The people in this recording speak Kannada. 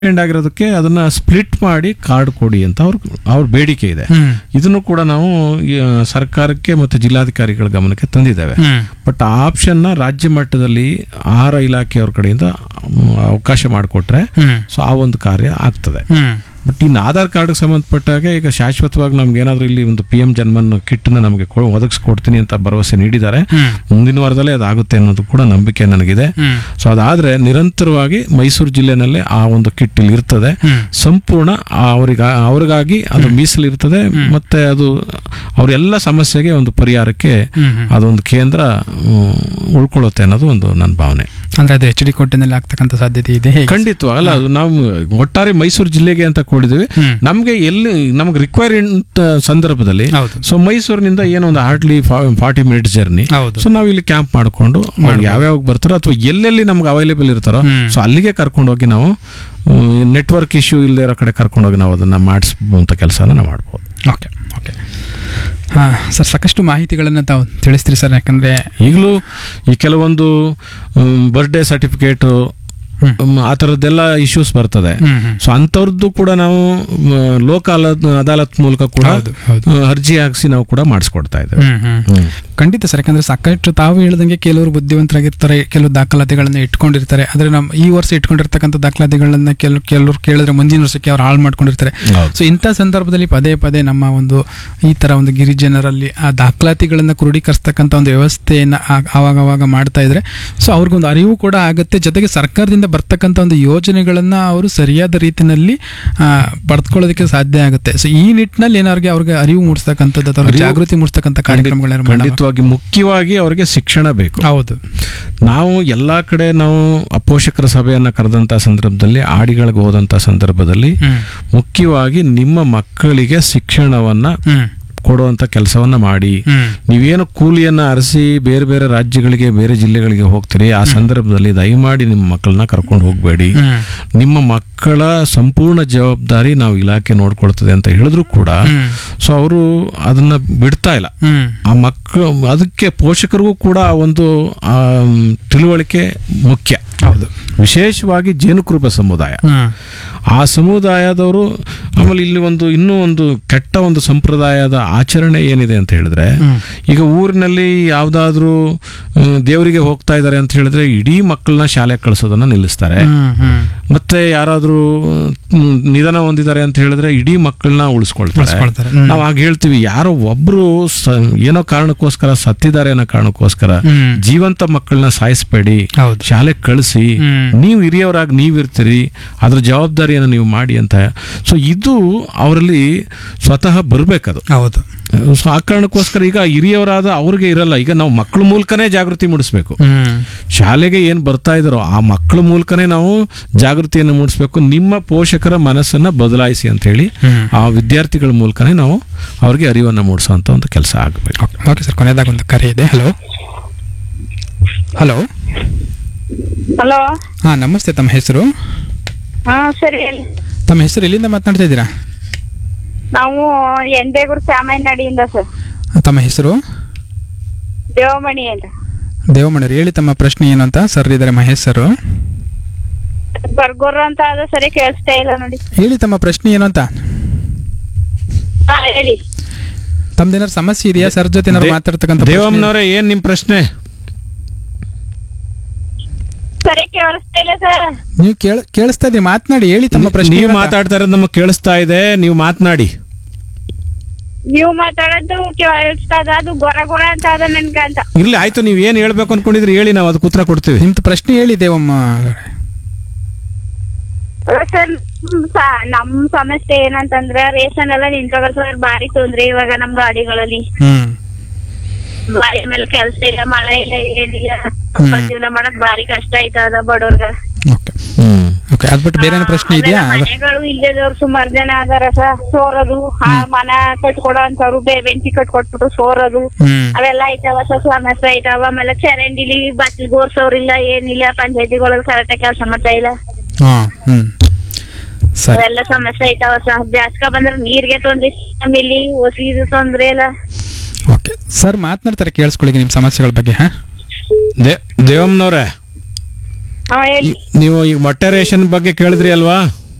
ಎಂಡ್ ಆಗಿರೋದಕ್ಕೆ ಅದನ್ನ ಸ್ಪ್ಲಿಟ್ ಮಾಡಿ ಕಾರ್ಡ್ ಕೊಡಿ ಅಂತ ಅವ್ರ ಅವ್ರ ಬೇಡಿಕೆ ಇದೆ ಹ್ಮ್ ಇದನ್ನು ಕೂಡ ನಾವು ಈ, ಆ, ಸರ್ಕಾರಕ್ಕೆ ಮತ್ತು ಜಿಲ್ಲಾಧಿಕಾರಿಗಳ ಗಮನಕ್ಕೆ ತಂದಿದ್ದೇವೆ ಹ್ಮ್ ಬಟ್ ಆ ಆಪ್ಷನ್ನ ರಾಜ್ಯ ಮಟ್ಟದಲ್ಲಿ ಆಹಾರ ಇಲಾಖೆಯವ್ರ ಕಡೆಯಿಂದ ಮ್, ಅವಕಾಶ ಮಾಡಿಕೊಟ್ರೆ ಹ್ಮ್ ಸೊ ಆ ಒಂದು ಕಾರ್ಯ ಆಗ್ತದೆ ಹ್ಮ್ ಬಟ್ ಇನ್ನು ಆಧಾರ್ ಕಾರ್ಡ್ಗೆ ಸಂಬಂಧಪಟ್ಟಾಗ ಈಗ ಶಾಶ್ವತವಾಗಿ ನಮ್ಗೆ ಏನಾದರೂ ಇಲ್ಲಿ ಒಂದು ಪಿ ಎಂ ಜನ್ಮನ್ ಕಿಟ್ನ ನಮಗೆ ಕೊ- ಒದಗಿಸ್ಕೊಡ್ತೀನಿ ಅಂತ ಭರವಸೆ ನೀಡಿದ್ದಾರೆ ಹ್ಮ್ ಮುಂದಿನ ವಾರದಲ್ಲೇ ಅದಾಗುತ್ತೆ ಅನ್ನೋದು ಕೂಡ ನಂಬಿಕೆ ನನಗಿದೆ ಹ್ಮ್ ಸೊ ಅದಾದ್ರೆ ನಿರಂತರವಾಗಿ ಮೈಸೂರು ಜಿಲ್ಲೆನಲ್ಲಿ ಆ ಒಂದು ಕಿಟ್ ಇಲ್ಲಿ ಇರ್ತದೆ ಹ್ಮ್ ಸಂಪೂರ್ಣ ಅವ್ರಿಗ ಅವ್ರಿಗಾಗಿ ಅದು ಮೀಸಲಿರ್ತದೆ ಮತ್ತೆ ಅದು ಅವರೆಲ್ಲ ಸಮಸ್ಯೆಗೆ ಒಂದು ಪರಿಹಾರಕ್ಕೆ ಹ್ಮ್ ಹ್ಮ್ ಅದೊಂದು ಕೇಂದ್ರ ಹ್ಮ್, ಉಳ್ಕೊಳ್ಳುತ್ತೆ ಅನ್ನೋದು ಒಂದು ನನ್ನ ಭಾವನೆ ಅಂದ್ರೆ ಅದು ಎಚ್ ಡಿ ಕೋಟೆನಲ್ಲಿ ಆಗ್ತಕ್ಕಂಥ ಸಾಧ್ಯತೆ ಇದೆ ಹೇಗೆ ಖಂಡಿತವಾಗ ಅಲ್ಲ ಅದು ನಾವು ಒಟ್ಟಾರೆ ಮೈಸೂರು ಜಿಲ್ಲೆಗೆ ಅಂತ ಕೊಡಿದ್ವಿ ಹ್ಮ್ ನಮಗೆ ಎಲ್ಲಿ ನಮಗೆ ರಿಕ್ವೈರ್ಮೆಂಟ್ ಸಂದರ್ಭದಲ್ಲಿ ಹೌದು ಸೊ ಮೈಸೂರಿನಿಂದ ಏನೋ ಒಂದು ಹಾರ್ಡ್ಲಿ ಫಾರ್ಟಿ ಮಿನಿಟ್ಸ್ ಜರ್ನಿ ಹೌದು ಸೊ ನಾವು ಇಲ್ಲಿ ಕ್ಯಾಂಪ್ ಮಾಡಿಕೊಂಡು ಅವ್ರು ಯಾವ್ಯಾವ ಬರ್ತಾರೋ ಅಥವಾ ಎಲ್ಲೆಲ್ಲಿ ನಮ್ಗೆ ಅವೈಲೇಬಲ್ ಇರ್ತಾರೋ ಹ್ಮ್. ಸೊ ಅಲ್ಲಿಗೆ ಕರ್ಕೊಂಡೋಗಿ ನಾವು ನೆಟ್ವರ್ಕ್ ಇಶ್ಯೂ ಇಲ್ಲದೆ ಇರೋ ಕಡೆ ಕರ್ಕೊಂಡೋಗಿ ನಾವು ಅದನ್ನ ಮಾಡಿಸುವಂತ ಕೆಲಸನ ನಾವು ಮಾಡ್ಬೋದು ಓಕೆ ಓಕೆ ಹಾಂ ಸರ್ ಸಾಕಷ್ಟು ಮಾಹಿತಿಗಳನ್ನು ತಾವು ತಿಳಿಸ್ತೀರಿ ಸರ್ ಯಾಕಂದರೆ ಈಗಲೂ ಈ ಕೆಲವೊಂದು ಬರ್ಡೇ ಸರ್ಟಿಫಿಕೇಟ್ ಹ್ಮ್. ಆ ಥರದ್ದೆಲ್ಲ ಇಶ್ಯೂಸ್ ಬರ್ತದೆ ಹ್ಮ್ ಹ್ಮ್ ಸೊ ಅಂಥವ್ರದ್ದು ಕೂಡ ನಾವು ಮ್, ಲೋಕ ಅದಾಲತ್ ಅದಾಲತ್ ಮೂಲಕ ಕೂಡ ಹೌದು ಹೌದು ಆ, ಅರ್ಜಿ ಹಾಕಿಸಿ ನಾವು ಕೂಡ ಮಾಡಿಸ್ಕೊಡ್ತಾ ಇದ್ದೇವೆ ಹ್ಮ್ ಹ್ಮ್ ಹ್ಮ್. ಖಂಡಿತ ಸರ್ ಯಾಕಂದ್ರೆ ಸಾಕಷ್ಟು ತಾವು ಹೇಳ್ದಂಗೆ ಕೆಲವರು ಬುದ್ಧಿವಂತರಾಗಿರ್ತಾರೆ ಕೆಲವು ದಾಖಲಾತಿಗಳನ್ನ ಇಟ್ಕೊಂಡಿರ್ತಾರೆ ಆದ್ರೆ ನಮ್ಮ ಈ ವರ್ಷ ಇಟ್ಕೊಂಡಿರ್ತಕ್ಕಂಥ ದಾಖಲಾತಿಗಳನ್ನ ಕೆಲವು ಕೆಲವರು ಕೇಳಿದ್ರೆ ಮುಂದಿನ ವರ್ಷಕ್ಕೆ ಅವ್ರು ಹಾಳು ಮಾಡ್ಕೊಂಡಿರ್ತಾರೆ ಹೌದು. ಸೊ ಇಂಥ ಸಂದರ್ಭದಲ್ಲಿ ಪದೇ ಪದೇ ನಮ್ಮ ಒಂದು ಈ ತರ ಒಂದು ಗಿರಿಜನರಲ್ಲಿ ಆ ದಾಖಲಾತಿಗಳನ್ನ ಕ್ರೋಢೀಕರಿಸ್ತಕ್ಕಂಥ ಒಂದು ವ್ಯವಸ್ಥೆಯನ್ನ ಆ- ಆವಾಗ ಅವಾಗ ಮಾಡ್ತಾ ಇದ್ರೆ ಸೊ ಅವ್ರಿಗೊಂದು ಅರಿವು ಕೂಡ ಆಗುತ್ತೆ ಜೊತೆಗೆ ಸರ್ಕಾರದಿಂದ ಬರ್ತಕ್ಕಂಥ ಒಂದು ಯೋಜನೆಗಳನ್ನ ಅವರು ಸರಿಯಾದ ರೀತಿಯಲ್ಲಿ ಆ, ಪಡೆದುಕೊಳ್ಳೋದಕ್ಕೆ ಸಾಧ್ಯ ಆಗುತ್ತೆ ಸೊ ಈ ನಿಟ್ಟಿನಲ್ಲಿ ಏನಾರಿಗೆ ಅವ್ರಿಗೆ ಅರಿವು ಮೂಡಿಸ್ತಕ್ಕಂಥದ್ದು ಅಥವಾ ಅರಿವು- ಜಾಗೃತಿ ಮೂಡಿಸ್ತಕ್ಕಂಥ ಕಾರ್ಯಕ್ರಮಗಳನ್ನ ಮಾಡಬೇಕು. ಖಂಡಿತವಾಗಿ ಮುಖ್ಯವಾಗಿ ಅವರಿಗೆ ಶಿಕ್ಷಣ ಬೇಕು ಹೌದು ನಾವು ಎಲ್ಲಾ ಕಡೆ ನಾವು ಪೋಷಕರ ಸಭೆಯನ್ನ ಕರೆದಂತ ಸಂದರ್ಭದಲ್ಲಿ ಆಡಿಗಳಿಗೆ ಹೋದಂತ ಸಂದರ್ಭದಲ್ಲಿ ಹ್ಮ್ ಮುಖ್ಯವಾಗಿ ನಿಮ್ಮ ಮಕ್ಕಳಿಗೆ ಶಿಕ್ಷಣವನ್ನ ಹ್ಮ್ ಕೊಡುವಂತ ಕೆಲಸವನ್ನ ಮಾಡಿ ಹ್ಮ್ ನೀವೇನು ಕೂಲಿಯನ್ನ ಅರಸಿ ಬೇರೆ ಬೇರೆ ರಾಜ್ಯಗಳಿಗೆ ಬೇರೆ ಜಿಲ್ಲೆಗಳಿಗೆ ಹೋಗ್ತೀರಿ ಆ ಸಂದರ್ಭದಲ್ಲಿ ದಯಮಾಡಿ ನಿಮ್ಮ ಮಕ್ಕಳನ್ನ ಕರ್ಕೊಂಡು ಹೋಗಬೇಡಿ ಹ್ಮ್ ನಿಮ್ಮ ಮಕ್ಕಳ ಸಂಪೂರ್ಣ ಜವಾಬ್ದಾರಿ ನಾವು ಇಲಾಖೆ ನೋಡ್ಕೊಳ್ತದೆ ಅಂತ ಹೇಳಿದ್ರು ಕೂಡ ಹ್ಮ್ ಸೊ ಅವರು ಅದನ್ನ ಬಿಡ್ತಾ ಇಲ್ಲ ಹ್ಮ್ ಆ ಮಕ್ಕಳು ಅದಕ್ಕೆ ಪೋಷಕರಿಗೂ ಕೂಡ ಆ ಒಂದು ಆ, ತಿಳುವಳಿಕೆ ಮುಖ್ಯ ಹೌದು ವಿಶೇಷವಾಗಿ ಜೇನುಕುರುಬ ಸಮುದಾಯ ಹ್ಮ್ ಆ ಸಮುದಾಯದವರು ಆಮೇಲೆ ಇಲ್ಲಿ ಒಂದು ಇನ್ನೂ ಒಂದು ಕೆಟ್ಟ ಒಂದು ಸಂಪ್ರದಾಯದ ಆಚರಣೆ ಏನಿದೆ ಅಂತ ಹೇಳಿದ್ರೆ ಹ್ಮ್. ಈಗ ಊರಿನಲ್ಲಿ ಯಾವ್ದಾದ್ರು ಆ, ದೇವರಿಗೆ ಹೋಗ್ತಾ ಇದ್ದಾರೆ ಅಂತ ಹೇಳಿದ್ರೆ ಇಡೀ ಮಕ್ಕಳನ್ನ ಶಾಲೆಗೆ ಕಳಿಸೋದನ್ನ ನಿಲ್ಲಿಸ್ತಾರೆ ಹ್ಮ್ ಹ್ಮ್ ಮತ್ತೆ ಯಾರಾದ್ರೂ ಮ್, ನಿಧನ ಹೊಂದಿದ್ದಾರೆ ಅಂತ ಹೇಳಿದ್ರೆ ಇಡೀ ಮಕ್ಕಳನ್ನ ಉಳಿಸ್ಕೊಳ್ತಾರೆ ಉಳಿಸ್ಕೊಳ್ತಾರೆ. ಹ್ಮ್. ನಾವು ಆಗ ಹೇಳ್ತೀವಿ ಯಾರೋ ಒಬ್ರು ಸ- ಏನೋ ಕಾರಣಕ್ಕೋಸ್ಕರ ಸತ್ತಿದ್ದಾರೆ ಅನ್ನೋ ಕಾರಣಕ್ಕೋಸ್ಕರ ಹ್ಮ್. ಜೀವಂತ ಮಕ್ಕಳನ್ನ ಸಾಯಿಸ್ಬೇಡಿ ಹೌದು ಶಾಲೆಗೆ ಕಳಿಸಿ ಹ್ಮ್. ನೀವು ಹಿರಿಯವರಾಗಿ ನೀವಿರ್ತೀರಿ ಅದ್ರ ಜವಾಬ್ದಾರಿಯನ್ನು ನೀವು ಮಾಡಿ ಅಂತ ಸೊ ಇದು ಅವರಲ್ಲಿ ಸ್ವತಃ ಬರ್ಬೇಕದು ಹೌದು ಸೊ ಆ ಕಾರಣಕ್ಕೋಸ್ಕರ ಈಗ ಹಿರಿಯವರಾದ ಅವ್ರಿಗೆ ಇರಲ್ಲ ಈಗ ನಾವು ಮಕ್ಕಳ ಮೂಲಕನೇ ಜಾಗೃತಿ ಮೂಡಿಸ್ಬೇಕು ಹ್ಮ್ ಶಾಲೆಗೆ ಏನು ಬರ್ತಾ ಇದಾರೋ ಆ ಮಕ್ಕಳ ಮೂಲಕನೇ ನಾವು ಜಾಗೃತಿಯನ್ನು ಮೂಡಿಸ್ಬೇಕು ನಿಮ್ಮ ಪೋಷಕರ ಮನಸ್ಸನ್ನ ಬದಲಾಯಿಸಿ ಅಂತ ಹೇಳಿ ಹ್ಮ್ ಆ ವಿದ್ಯಾರ್ಥಿಗಳ ಮೂಲಕನೇ ನಾವು ಅವ್ರಿಗೆ ಅರಿವನ್ನು ಮೂಡಿಸುವಂತ ಒಂದು ಕೆಲಸ ಆಗಬೇಕು ಓಕೆ ಓಕೆ ಸರ್ ಕೊನೆಯದಾಗ ಒಂದು ಕರೆ ಇದೆ ಹಲೋ ಹಲೋ ಹಲೋ ಹಾಂ ನಮಸ್ತೆ ತಮ್ಮ ಹೆಸರು ಹಾ ಸರಿ ಹೇಳಿ ತಮ್ಮ ಹೆಸರು ಎಲ್ಲಿಂದ ಮಾತನಾಡ್ತಾ ಇದ್ದೀರಾ ನಾವು ಎಂಡೇಗೂರು ಚಾಮಯ್ಯನಡಿಯಿಂದ ಸರ್ ತಮ್ಮ ಹೆಸರು ದೇವಮಣಿ ಅಂತ ದೇವಮಣಿಯರು ಹೇಳಿ ತಮ್ಮ ಪ್ರಶ್ನೆ ಏನು ಅಂತ ಸರ್ ಇದ್ದಾರೆ ಮಹೇಶ್ ಸರ್ ಬರ್ಗೋರು ಅಂತ ಆದ್ರೆ ಸರಿ ಕೇಳಿಸ್ತಾ ಇಲ್ಲ ನೋಡಿ ಹೇಳಿ ತಮ್ಮ ಪ್ರಶ್ನೆ ಏನು ಅಂತ ಹಾ ಹೇಳಿ ತಮ್ದೇನಾದ್ರು ಸಮಸ್ಯೆ ಇದೆಯಾ ಸರ್ ಜೊತೆ ಏನಾದ್ರು ದೇ- ಮಾತಾಡ್ತಕ್ಕಂಥ ಪ್ರಶ್ನೆ- ದೇವಮ್ಮನವರೇ ಏನ್ ನಿಮ್ ಪ್ರಶ್ನೆ ಸರಿ ಕೇಳಿಸ್ತಾ ಇಲ್ಲ ಸರ್ ನೀವು ಕೇಳ ಕೇಳಿಸ್ತಾ ಇದ್ದೀರಿ ಮಾತನಾಡಿ ಹೇಳಿ ತಮ್ಮ ಪ್ರಶ್ನೆ ನೀವು ಏನು ಅಂತ. ಮಾತಾಡ್ತಾ ಇರೋದು ನಮಗೆ ಕೇಳಿಸ್ತಾ ಇದೆ ನೀವು ಮಾತನಾಡಿ ನೀವು ಮಾತಾಡೋದು ಕೇಳಿಸ್ತಾ ಇದೆ ಅದು ಗೊರ ಗೊರ ಅಂತ ಅದ ನನ್ಗ ಅಂತ ಇರ್ಲಿ ಆಯ್ತು ನೀವು ಏನ್ ಹೇಳ್ಬೇಕು ಅನ್ಕೊಂಡಿದ್ರಿ ಹೇಳಿ ನಾವು ಅದಕ್ಕೆ ಉತ್ತರ ಕೊಡ್ತೀವಿ ನಿಮ್ದು ಪ್ರಶ್ನೆ ಹೇಳಿ ದೇವಮ್ಮ ಸರ್ ಹ್ಮ್, ಸ- ನಮ್ ಸಮಸ್ಯೆ ಏನಂತಂದ್ರೆ ರೇಷನ್ ಎಲ್ಲ ನಿಂತೋಗ ಸರ್ ಭಾರಿ ತೊಂದ್ರೆ ಇವಾಗ ನಮ್ ಗಾಡಿಗಳಲ್ಲಿ ಹ್ಮ್ ಬಾರಿ ಮೇಲೆ ಕೆಲ್ಸ ಇಲ್ಲ ಮಳೆ ಇಲ್ಲ ಏನಿಲ್ಲ ಹ್ಮ್. ಜೀವನ ಮಾಡಕ್ ಭಾರಿ ಕಷ್ಟ ಆಯ್ತದ ಬಡವ್ರಗ ಓಕೆ ಓಕೆ ಅದ್ ಬಿಟ್ಟು ಬೇರೆ ಏನೋ ಪ್ರಶ್ನೆ ಇದೆಯಾ ಆಮೇಲೆ ಮನೆಗಳು ಇಲ್ಲದವ್ರು ಸುಮಾರು ಜನ ಅದಾರ ಸರ್ ಸೋರೋದು ಆ ಮನ ಕಟ್ಕೊಡೋ ಅಂತವ್ರು ಬೆಂಕಿ ಕಟ್ಕೊಟ್ಬಿಟ್ಟು ಸೋರೋದು ಹ್ಮ್ ಅವೆಲ್ಲ ಐತಾವ ಸರ್ ಸಮಸ್ಯೆ ಐತಾವ ಆಮೇಲೆ ಚರಂಡಿಲಿ ಬಟ್ಲಿ ಗೋರ್ಸೋರಿಲ್ಲ ಏನಿಲ್ಲ ಪಂಚಾಯತಿಗಳಿಗೆ ಕರೆಕ್ಟ್ ಕೆಲಸ ಮಾಡ್ತಾ ಇಲ್ಲ ಹಾ ಹ್ಮ್ ಸರಿ ಅವೆಲ್ಲ ಸಮಸ್ಯೆ ಐತಾವ ಸರ್ ಜಾಸ್ಕ ಬಂದ್ರೆ ನೀರ್ಗೆ ತೊಂದ್ರೆ ಆಮೇಲೆ ಹೊಸಿದು ತೊಂದ್ರೆ ಇಲ್ಲ ಓಕೆ ಸರ್ ಮಾತನಾಡ್ತಾರೆ ಕೇಳಿಸ್ಕೊಳ್ಳಿ ನಿಮ್ಮ ಸಮಸ್ಯೆಗಳ ಬಗ್ಗೆ ಹಾ ದೇ ದೇವಮ್ಮನವ್ರೆ ಹಾ ಹೇಳಿ ನೀವು ಈಗ ಮೊಟ್ಟೆ ರೇಷನ್ ಬಗ್ಗೆ ಕೇಳಿದ್ರಿ ಅಲ್ವಾ